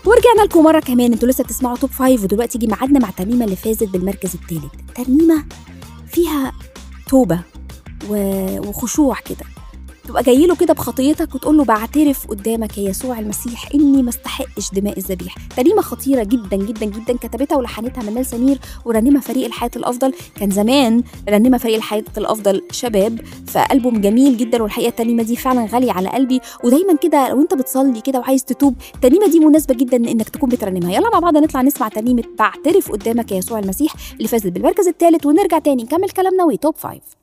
ورجعنا لكم مره كمان انتوا لسه بتسمعوا توب فايف ودلوقتي جه ميعادنا مع ترنيمه اللي فازت بالمركز الثالث ترنيمه فيها توبه و- وخشوع كده تبقى جاي له كده بخطيتك وتقول له بعترف قدامك يا يسوع المسيح اني ما استحقش دماء الذبيح ترنيمه خطيره جدا جدا جدا كتبتها ولحنتها منال سمير ورنمها فريق الحياه الافضل كان زمان رنمها فريق الحياه الافضل شباب فالبوم جميل جدا والحقيقه الترنيمه دي فعلا غاليه على قلبي ودايما كده لو انت بتصلي كده وعايز تتوب الترنيمه دي مناسبه جدا انك تكون بترنمها يلا مع بعض نطلع نسمع ترنيمه بعترف قدامك يا يسوع المسيح اللي فازت بالمركز الثالث ونرجع تاني نكمل كلامنا وتوب فايف